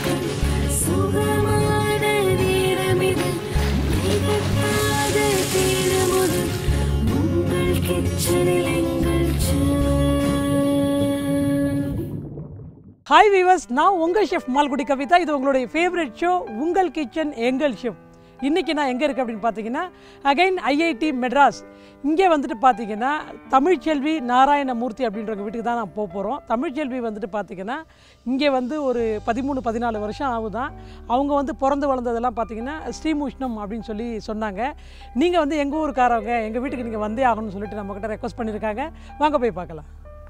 சுகமான நேரமிது திகட்டாத தீரமுது உங்கள் கிச்சனில் எங்கள் ஹாய் வீவர்ஸ் நான் உங்கள் ஷெஃப் மால்குடி கவிதா இது உங்களுடைய ஃபேவரட் ஷோ உங்கள் கிச்சன் எங்கள் ஷெஃப் இன்றைக்கி நான் எங்கே இருக்கேன் அப்படின்னு பார்த்தீங்கன்னா அகைன் ஐஐடி மெட்ராஸ் இங்கே வந்துட்டு பார்த்தீங்கன்னா தமிழ்ச்செல்வி நாராயணமூர்த்தி அப்படின்றவங்க வீட்டுக்கு தான் நான் போக போகிறோம் தமிழ்ச்செல்வி வந்துட்டு பார்த்தீங்கன்னா இங்கே வந்து ஒரு பதிமூணு பதினாலு வருஷம் ஆகுதான் அவங்க வந்து பிறந்து வளர்ந்ததெல்லாம் பார்த்தீங்கன்னா ஸ்ரீமுஷ்ணம் அப்படின்னு சொல்லி சொன்னாங்க நீங்கள் வந்து எங்கள் ஊருக்காரவங்க எங்கள் வீட்டுக்கு நீங்கள் வந்தே ஆகணும்னு சொல்லிட்டு நம்மக்கிட்ட ரெக்வஸ்ட் பண்ணியிருக்காங்க வாங்க போய் பார்க்கலாம்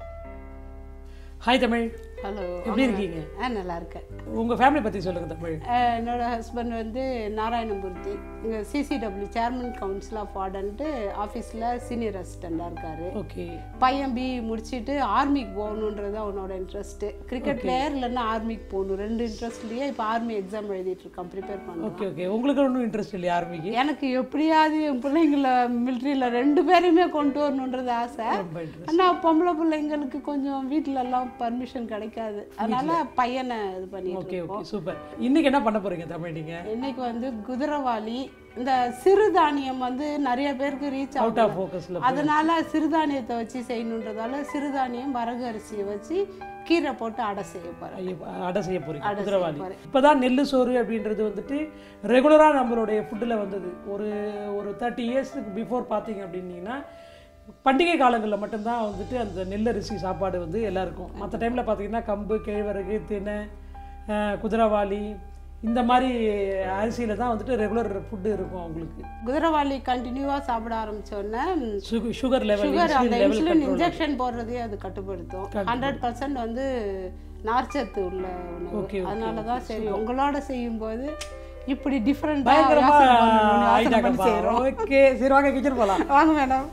ஹாய் தமிழ் ஹலோ எப்படி இருக்கீங்க ஆ நல்லா இருக்கேன் உங்கள் ஃபேமிலி பற்றி சொல்லுங்கள் தமிழ் அஹ், என்னோட ஹஸ்பண்ட் வந்து நாராயணமூர்த்தி இங்கே CCW chairman council of warden ஆஃபீஸில் சீனியர் அசிஸ்டண்டாக இருக்காரு ஓகே பையன் பி முடிச்சுட்டு ஆர்மிக்கு போகணுன்றது அவனோட இன்ட்ரெஸ்ட்டு கிரிக்கெட் பிளேயர் இல்லைன்னா ஆர்மிக்கு போகணும் ரெண்டு இன்ட்ரெஸ்ட்லேயே இப்போ ஆர்மி எக்ஸாம் எழுதிட்டு இருக்கான் ப்ரிப்பேர் பண்ணுவான் ஓகே ஓகே உங்களுக்கு ஒன்றும் இன்ட்ரெஸ்ட் இல்லையா ஆர்மிக்கு எனக்கு எப்படியாவது என் பிள்ளைங்கள மிலிட்ரியில் ரெண்டு பேரையுமே கொண்டு வரணுன்றது ஆசை ரொம்ப இன்ட்ரெஸ்ட் ஆனால் பொம்பளை பிள்ளைங்களுக்கு கொஞ்சம் வீட்டில எல்லாம் பர்மிஷன் கிடைக்காது அதனால பையனை இது பண்ணிட்டு ஓகே இருக்கோம் ஓகே சூப்பர் இன்னைக்கு என்ன பண்ண போறீங்க தமிழ் நீங்க இன்னைக்கு வந்து குதிரவாளி இந்த சிறுதானியம் வந்து நிறைய பேருக்கு ரீச் அவுட் ஆஃப் ஆகும் ஃபோக்கஸ்ல அதனால சிறுதானியத்தை வச்சு செய்யணுன்றதால சிறுதானியம் வரகு அரிசியை வச்சு கீரை போட்டு அடை செய்ய போறேன் அடை செய்ய போறீங்க அடை செய்ய குதிரவாளி போறேன். இப்போதான் நெல் சோறு அப்படின்றது வந்துட்டு ரெகுலராக நம்மளுடைய ஃபுட்டில் வந்தது ஒரு ஒரு தேர்ட்டி இயர்ஸ்க்கு பிஃபோர் பார்த்தீங்க அப்படின்னீங்கன்னா பண்டிகை காலங்களில் மட்டும்தான் வந்துட்டு அந்த நெல்லரிசி சாப்பாடு வந்து எல்லாருக்கும் மற்ற டைமில் பார்த்தீங்கன்னா கம்பு கேழ்வரகு தினை அஹ், குதிரவாளி இந்த மாதிரி அரிசியில் தான் வந்துட்டு ரெகுலர் ஃபுட்டு இருக்கும் அவங்களுக்கு குதிரவாளி கண்டினியூவா சாப்பிட ஆரம்பிச்சோடனே சுகர் சுகர் லெவல் சுகர் அந்த லெவல் இன்சுலின் இன்ஜெக்ஷன் போடுறதையே அது கட்டுப்படுத்தும் ஹண்ட்ரட் பர்சன்ட் வந்து நார்ச்சத்து உள்ள உணவு Okay, okay, அதனால தான் சரி உங்களோட செய்யும்போது இப்படி டிஃப்ரெண்ட் பயங்கரமா பண்ணி ஆயிட்டாங்கப்பா செய்கிறோம் ஓகே சரி வாங்க கிச்சன் போகலாம் வாங்க மேடம்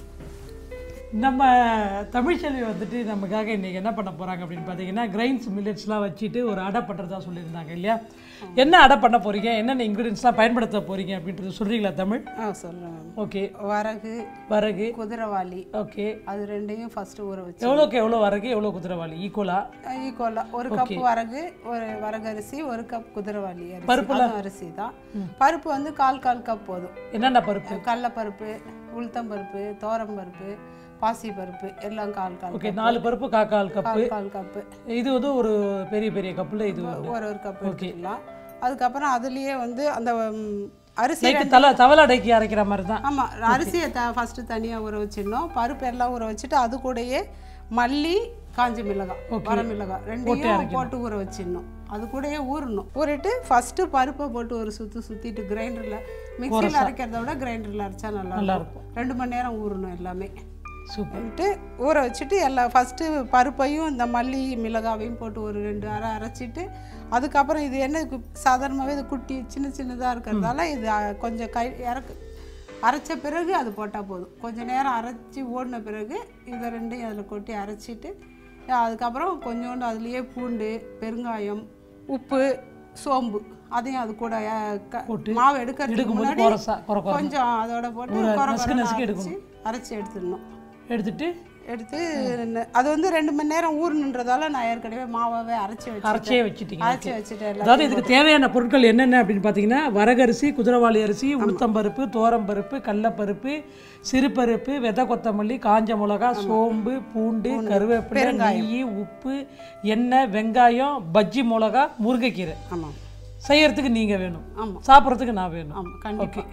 நம்ம தமிழ்ச்செல்வி வந்துட்டு நமக்காக இன்னைக்கு என்ன பண்ண போறாங்க அப்படின்னு பார்த்தீங்கன்னா கிரைன்ஸ் மில்லட்ஸ்லாம் வச்சுட்டு ஒரு அடை பண்ணுறதா சொல்லியிருந்தாங்க இல்லையா என்ன அடை பண்ண போறீங்க என்னென்ன இன்க்ரீடியன்ஸ்லாம் பயன்படுத்த போறீங்க அப்படின்றது சொல்றீங்களா தமிழ் ஆ சொல்கிறேன் ஓகே வரகு வரகு குதிரவாளி ஓகே அது ரெண்டையும் ஃபர்ஸ்ட் ஊற வச்சு எவ்வளோக்கு எவ்வளோ வரகு எவ்வளோ குதிரவாளி ஈக்குவலா ஈக்குவலாக ஒரு கப் வரகு ஒரு வரகு அரிசி ஒரு கப் குதிரவாளி அரிசி பருப்புல? அதுவும் அரிசி தான் பருப்பு வந்து கால் கால் கப் போதும் என்னென்ன பருப்பு கடலப்பருப்பு உளுத்தம்பருப்பு தோரம்பருப்பு பாசிப்பருப்பு எல்லாம் கால் கால் ஓகே நாலு பருப்பு காக்கால் கப்பு கால் கால் கப்பு இது வந்து ஒரு பெரிய பெரிய கப்பில் இது ஒண்ணு. ஒரு ஒரு கப் எடுத்துக்கலாம் அதுக்கப்புறம் அதுலேயே வந்து அந்த ம், அரிசி லைக் தலை தவளை அடைக்கி அரைக்கிற மாதிரி தான் ஆமாம் அரிசியை த ஃபஸ்ட்டு தனியாக ஊற வச்சிடணும் பருப்பு எல்லாம் ஊற வச்சுட்டு அது கூடயே மல்லி காஞ்ச மிளகாய் வர மிளகாய் ரெண்டையும் போட்டு ஊற வச்சிடணும் அது கூடயே ஊறணும் ஊறிட்டு ஃபஸ்ட்டு பருப்பை போட்டு ஒரு சுற்று சுற்றிட்டு கிரைண்டரில் மிக்சியில் அரைக்கிறத விட கிரைண்டரில் அரைச்சா நல்லா நல்லா இருக்கும் ரெண்டு மணி நேரம் ஊறணும் எல்லாமே சூப்பர் வந்துட்டு ஊற வச்சுட்டு எல்லாம் ஃபஸ்ட்டு பருப்பையும் இந்த மல்லி மிளகாவையும் போட்டு ஒரு ரெண்டு அரை அரைச்சிட்டு அதுக்கப்புறம் இது என்ன கு- சாதாரணமாகவே இது குட்டி சின்ன சின்னதாக இருக்கிறதால இது அ, கொஞ்சம் கை இறக்கு அரைச்ச பிறகு அது போட்டால் போதும் கொஞ்சம் நேரம் அரைச்சி ஓடின பிறகு இதை ரெண்டையும் அதில் கொட்டி அரைச்சிட்டு அதுக்கப்புறம் கொஞ்சோண்டு அதுலேயே பூண்டு பெருங்காயம் உப்பு சோம்பு அதையும் அது கூட அ, க- மாவு எடுக்கிறதுக்கு எடுக்கும்போது முன்னாடி குறசா குறை குறை கொஞ்சம் அதோட போட்டு ஒரு குறை நசுக்கு குறைன்னு நசுக்கி அரைச்சி அரைச்சி எடுத்துடணும் எடுத்துட்டு எடுத்து ந- அது வந்து ரெண்டு மணி நேரம் ஊறணுன்றதால நான் ஏற்கனவே மாவாவே அரைச்சி வச்சு அரைச்சே வச்சுட்டீங்க அரைச்சி வச்சுட்டேன் அதாவது இதுக்கு தேவையான பொருட்கள் என்னென்ன அப்படின்னு பார்த்தீங்கன்னா வரகரிசி குதிரவாளி அரிசி உளுத்தம்பருப்பு தோரம்பருப்பு கடலப்பருப்பு சிறுபருப்பு விதை கொத்தமல்லி காஞ்ச மிளகா சோம்பு பூண்டு கருவேப்பிலை நெய் உப்பு எண்ணெய் வெங்காயம் பஜ்ஜி மிளகா முருங்கைக்கீரை ஆமாம் செய்யறதுக்கு நீங்கள் வேணும் ஆமா. சாப்பிட்றதுக்கு நான் வேணும் ஆமாம் கண்டிப்பாக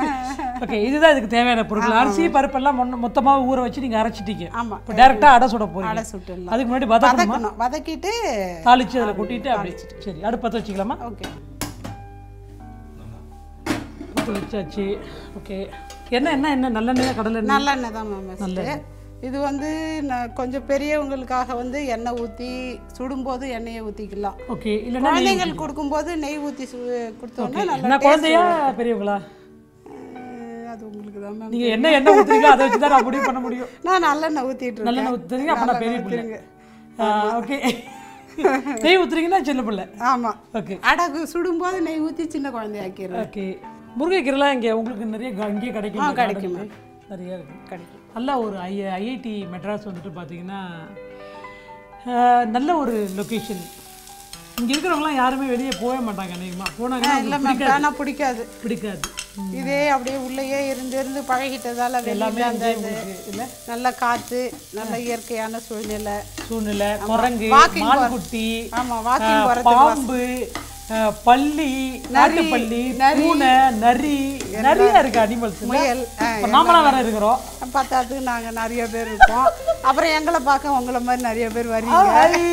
ஓகே இதுதான் இதுக்கு தேவையான பொருட்கள் அரிசி பருப்பெல்லாம் மொன்ன மொத்தமாக ஊற வச்சு நீங்கள் அரைச்சிட்டீங்க ஆமாம் இப்போ டேரெக்டாக அடை சுட அடை போறீங்க சுட்டுடலாம் அதுக்கு முன்னாடி வதக்கணுமா வதக்கணும் வதக்கிட்டு தாளிச்சு அதில் கொட்டிட்டு அப்படி சரி அடுப்பு பற்ற வச்சுக்கலாமா ஓகே பற்ற வச்சாச்சு ஓகே என்ன என்ன என்ன நல்லெண்ணெய் கடலை எண்ணெய் நல்லெண்ணெய் தான் மேம் இது வந்து நான் கொஞ்சம் பெரியவங்களுக்காக வந்து எண்ணெய் ஊற்றி சுடும்போது எண்ணெயை ஊற்றிக்கலாம் ஓகே இல்லைன்னா குழந்தைங்களுக்கு கொடுக்கும்போது நெய் ஊற்றி சு கொடுத்தோன்னா என்ன நல்லா குழந்தையா பெரியவங்களா அஹ் அது உங்களுக்கு தான் மேம் நீங்கள் என்ன எண்ணெய் ஊற்றுறீங்களோ அதை வச்சு தான் நான் முடிவு பண்ண முடியும் நான் நல்லெண்ணெய் ஊற்றிட்டு இருக்கேன் நல்லெண்ணெய் ஊற்றுறீங்க அப்போ நான் பெரிய பிள்ளை ஓகே நெய் ஊற்றுறீங்கன்னா சின்ன பிள்ளை ஆமாம் ஓகே அடகு சுடும்போது நெய் ஊற்றி சின்ன குழந்தையாக்கிடுறேன் ஓகே முருங்கைக்கீரைலாம் இங்கே உங்களுக்கு நிறைய க- இங்கேயே கிடைக்கும் இந்த கிடைக்கும் garden-ல. நிறைய இருக்கு கிடைக்கும் நல்ல ஒரு ஐ ஐஐடி மெட்ராஸ் வந்துட்டு பார்த்தீங்கன்னா அஹ், நல்ல ஒரு லொக்கேஷன் இங்கே இருக்கிறவங்களாம் யாருமே வெளியே போகவே மாட்டாங்க அநேகமாக போனாங்கன்னா இல்லை மேம் பேனா பிடிக்காது பிடிக்காது இதே அப்படியே உள்ளேயே இருந்து இருந்து பழகிட்டதால வெளியில அந்த இது இல்லை நல்ல காற்று நல்ல இயற்கையான சூழ்நிலை சூழ்நிலை குரங்கு walking போற- மான்குட்டி ஆமா வாக்கிங் ஆஹ், போகிறதுக்கு பாம்பு ஆஹ், பள்ளி நாட்டுப்பள்ளி பூனை நரி நிறைய இருக்கு அனிமல்ஸ் முயல் ஆ, நாமளாம் வேற இருக்கிறோம் பத்தாத்துக்கு நாங்க நிறைய பேர் இருக்கோம் அப்புறம் எங்களை பார்க்க உங்களை மாதிரி நிறைய பேர் வர்றீங்க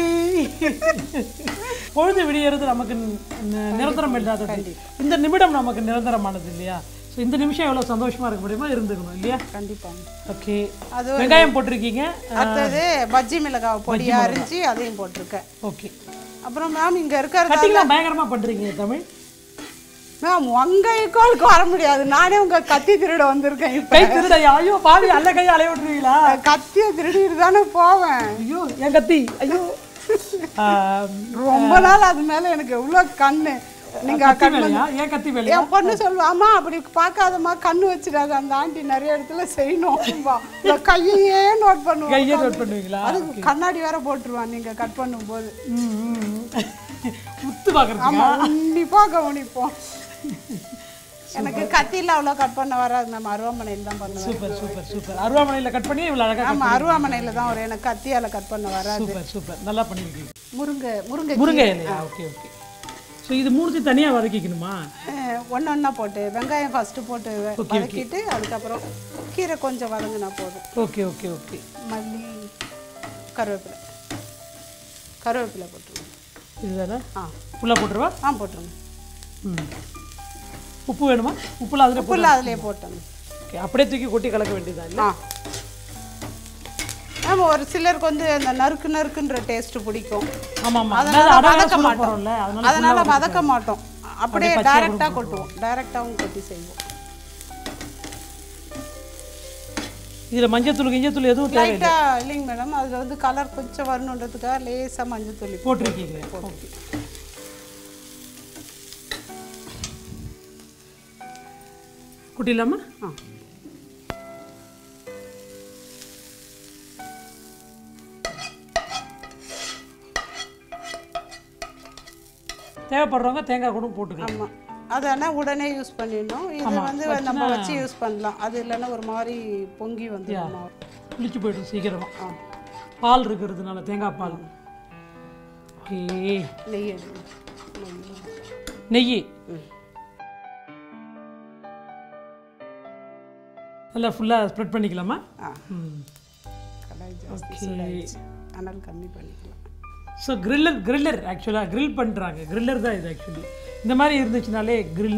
பொழுது விடியறது நமக்கு நி- நிரந்தரம் இல்லாதது இந்த நிமிடம் நமக்கு நிரந்தரமானது இல்லையா ஸோ இந்த நிமிஷம் எவ்வளோ சந்தோஷமா இருக்க முடியுமோ இருந்துக்கணும் இல்லையா கண்டிப்பாங்க ஓகே அது வெங்காயம் போட்டிருக்கீங்க அடுத்தது பஜ்ஜி மிளகாய் பொடியா அரிஞ்சு அதையும் போட்டிருக்கேன் ஓகே அப்புறம் மேம் இங்க இருக்கிறது கட்டிங்லாம் பயங்கரமா பண்றீங்க தமிழ் மேம் உங்க கோலுக்கு வர முடியாது நானே உங்க கத்தி திருட வந்திருக்கேன் இப்ப கை திருட ஐயோ பாவி அல்ல கை அலைய விட்டுருவீங்களா கத்தியை திருடிட்டு தானே போவேன் ஐயோ என் கத்தி ஐயோ ஆஹ், ரொம்ப நாள் அது மேல எனக்கு எவ்வளவு கண்ணு நீங்க கத்தி வேலையா ஏன் கத்தி வேலையா என் பொண்ணு சொல்லுவா அம்மா அப்படி பார்க்காதம்மா கண்ணு வச்சிடாத அந்த ஆண்டி நிறைய இடத்துல செய்யணும் இந்த கையையே நோட் பண்ணுவோம் கையை நோட் பண்ணுவீங்களா அதுக்கு கண்ணாடி வேற போட்டுருவான் நீங்க கட் பண்ணும்போது ம், ம். உத்து பாக்குறதுக்கு ஆமா உன்னிப்பா கவனிப்போம் எனக்கு கத்தியில் அவ்வளோ கட் பண்ண வராது நம்ம அருவாமனையில் தான் பண்ணுவேன் சூப்பர் சூப்பர் சூப்பர் அருவாமனையில கட் பண்ணி இவ்வளவு அழகா ஆமா அருவாமனையில் தான் வரும் எனக்கு கத்தியால கட் பண்ண வராது சூப்பர் சூப்பர் நல்லா பண்ணிருக்கீங்க முருங்கை முருங்கை முருங்கை இலையா ஓகே ஓகே ஸோ இது மூணுத்தையும் தனியா வதக்கிக்கணுமா ஒன்று ஒன்றா போட்டு வெங்காயம் ஃபஸ்ட்டு போட்டு வ- வதக்கிட்டு அதுக்கப்புறம் கீரை கொஞ்சம் வதங்கினா போதும் ஓகே ஓகே ஓகே மல்லி கருவேப்பிலை கருவேப்பிலை போட்டுருங்க இதுதானே ஆ ஃபுல்லாக போட்டுருவா ஆ போட்டுருங்க ம் உப்பு வேணுமா உப்புலாம் அதில் உப்புல அதிலே போட்டுருங்க ஓகே அப்படியே தூக்கி கொட்டி கலக்க வேண்டியதா இல்லை ஆ ஆமாம் ஒரு சிலருக்கு வந்து அந்த நறுக்கு நறுக்குன்ற டேஸ்ட் பிடிக்கும் ஆமாம் ஆமாம் அதனால அதாவது அடகாக வதக்க சொல்ல மாட்டோம் போகிறோம்ல அதனால அதனால வதக்க மாட்டோம் அப்படியே டைரெக்டாக கொட்டுவோம் டைரெக்டாகவும் கொட்டி செய்வோம் இதில் மஞ்சத்தூள் கிஞ்சத்தூள் எதுவும் தேவை லைட்டாக இல்லைங்க மேடம் அதில் வந்து கலர் கொஞ்சம் வரணுன்றதுக்காக லேசாக மஞ்சள் தூளி போட்டிருக்கீங்க ஓகே குட்டிலாமா ஆ தேவைப்படுறவங்க தேங்காய் கூட போட்டுக்கலாம் ஆமாம் அது ஆனால் உடனே யூஸ் பண்ணிடணும் இது வந்து நம்ம வச்சு யூஸ் பண்ணலாம் அது இல்லைன்னா ஒரு மாதிரி பொங்கி வந்துடும் மாவு புளிச்சு போயிடும் சீக்கிரமா ஆ பால் இருக்கிறதுனால தேங்காய் பால் ஓகே நெய் எடுங்க நெய் நெய் நல்லா ஃபுல்லாக ஸ்ப்ரெட் பண்ணிக்கலாமா ஆ ம் கடாய் ஜாஸ்தி சூடாயிடுச்சு ஆனால் கம்மி பண்ணிக்கலாம் ஸோ கிரில்லர் கிரில்லர் ஆக்சுவலாக கிரில் பண்ணுறாங்க கிரில்லர் தான் இது ஆக்சுவலி இந்த மாதிரி இருந்துச்சுனாலே கிரில்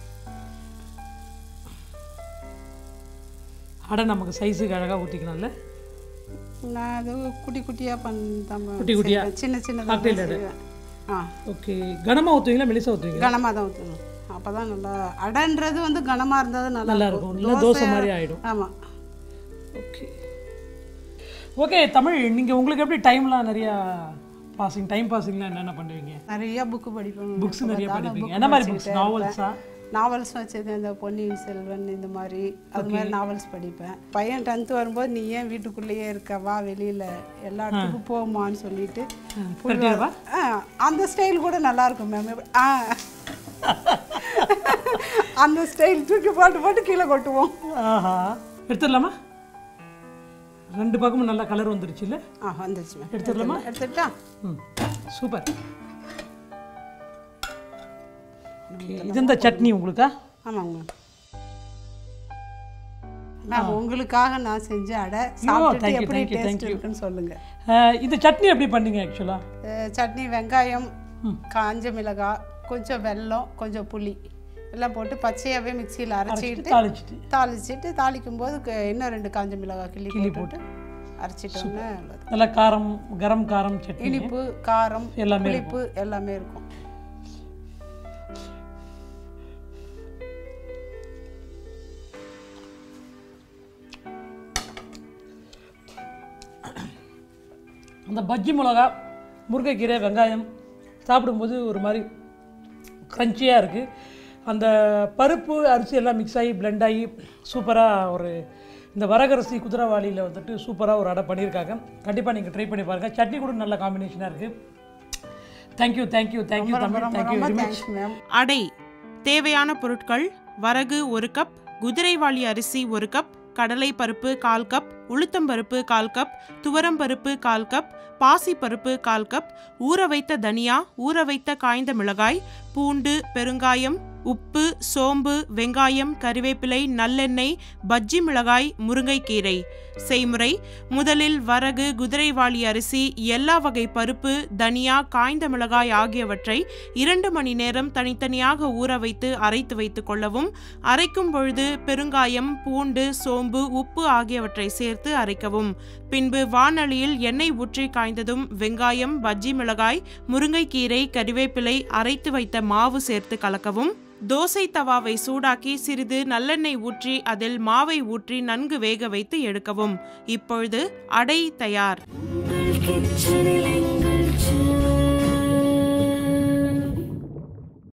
அடை நமக்கு சைஸுக்கு அழகாக ஊற்றிக்கலாம்ல நான் அது குட்டி குட்டியாக பண்ண குட்டி குட்டியா? சின்ன சின்னதாக cocktail அடை. செய்வேன் ஆ ஓகே கனமாக ஊற்றுவீங்களா மெலிசா ஊற்றுவீங்க கனமாக தான் ஊற்றணும் அப்போ தான் நல்லா அடைன்றது வந்து கனமாக இருந்தால் தான் நல்லா நல்லா இருக்கும் இல்லை தோசை மாதிரி ஆகிடும் ஆமாம் ஓகே ஓகே தமிழ் நீங்கள் உங்களுக்கு எப்படி டைம்லாம் நிறையா பாசிங் டைம் பாசிங்லாம் என்னென்ன பண்ணுவீங்க நிறைய புக்கு படிப்பேன் புக்ஸ் நிறைய படிப்பீங்க என்ன மாதிரி புக்ஸ் நாவல்ஸா நாவல்ஸ் வச்சது இந்த பொன்னியின் செல்வன் இந்த மாதிரி அது மாதிரி நாவல்ஸ் படிப்பேன் பையன் டென்த்து வரும்போது நீ ஏன் வீட்டுக்குள்ளேயே இருக்க வா வெளியில் எல்லா இடத்துக்கும் போமான்னு சொல்லிட்டு கரெக்டாக ஆ, அந்த ஸ்டைல் கூட நல்லா இருக்கும் மேம் ஆ அந்த ஸ்டைல் தூக்கி போட்டு போட்டு கீழே கொட்டுவோம் ஆஹா எடுத்துடலாமா ரெண்டு பக்கமும் நல்லா கலர் வந்துருச்சு இல்லை ஆ வந்துருச்சு மேம் எடுத்துடலாமா எடுத்துட்டா ம் சூப்பர் ஓகே இது இந்த சட்னி உங்களுக்கா ஆமாங்க மேம் மேம் உங்களுக்காக நான் செஞ்ச அடை சாப்பிட்டுட்டு thank you, எப்படி thank you, thank டேஸ்ட் இருக்குன்னு சொல்லுங்க அஹ், இந்த சட்னி எப்படி பண்ணீங்க ஆக்சுவலாக அஹ் சட்னி வெங்காயம் காஞ்ச மிளகாய் கொஞ்சம் வெல்லம் கொஞ்சம் புளி எல்லாம் போட்டு பச்சையாகவே மிக்சியில் அரைச்சிட்டு தாளிச்சிட்டு தாளிச்சிட்டு தாளிக்கும் போது க- இன்னும் ரெண்டு காஞ்ச மிளகாய் கிள்ளி போட்டு அரைச்சிட்டோம்னா நல்லது. நல்லா காரம் கரம் காரம் சட்னி இனிப்பு காரம் எல்லாமே புளிப்பு எல்லாமே இருக்கும் அந்த பஜ்ஜி மிளகா முருங்கைக்கீரை வெங்காயம் சாப்பிடும்போது ஒரு மாதிரி க்ரன்ச்சியாக இருக்குது அந்த பருப்பு அரிசி எல்லாம் மிக்ஸ் ஆகி blend ஆகி சூப்பராக ஒரு இந்த வரகரிசி குதிரைவாளியில் வந்துட்டு சூப்பராக ஒரு அடை பண்ணியிருக்காங்க கண்டிப்பாக நீங்கள் ட்ரை பண்ணி பாருங்கள் சட்னி கூட நல்ல காம்பினேஷனாக இருக்குது தேங்க்யூ தேங்க்யூ தேங்க்யூ ரொம்ப தமிழ் ரொம்ப தேங்க்யூ ரொம்ப வெரி மச் தேங்க்ஸ் மேம் அடை தேவையான பொருட்கள் வரகு ஒரு கப் குதிரைவாளி அரிசி ஒரு கப் கடலை பருப்பு கால் கப் உளுத்தம்பருப்பு கால் கப் துவரம்பருப்பு கால் கப் பாசிப்பருப்பு கால் கப் ஊற வைத்த தனியா ஊற வைத்த காய்ந்த மிளகாய் பூண்டு பெருங்காயம் உப்பு சோம்பு வெங்காயம் கறிவேப்பிலை நல்லெண்ணெய் பஜ்ஜி மிளகாய் முருங்கைக்கீரை செய்முறை முதலில் வரகு குதிரைவாளி அரிசி எல்லா வகை பருப்பு தனியா காய்ந்த மிளகாய் ஆகியவற்றை இரண்டு மணி நேரம் தனித்தனியாக ஊற வைத்து அரைத்து வைத்துக் கொள்ளவும் அரைக்கும் பொழுது பெருங்காயம் பூண்டு சோம்பு உப்பு ஆகியவற்றை சேர்த்து அரைக்கவும் பின்பு வானலியில் எண்ணெய் ஊற்றி காய்ந்ததும் வெங்காயம் பஜ்ஜி மிளகாய் முருங்கைக்கீரை கறிவேப்பிலை அரைத்து வைத்த மாவு சேர்த்து கலக்கவும் தோசை தவாவை சூடாக்கி சிறிது நல்லெண்ணெய் ஊற்றி அதில் மாவை ஊற்றி நன்கு வேக வைத்து எடுக்கவும் இப்பொழுது அடை தயார் உங்கள் கிச்சனில்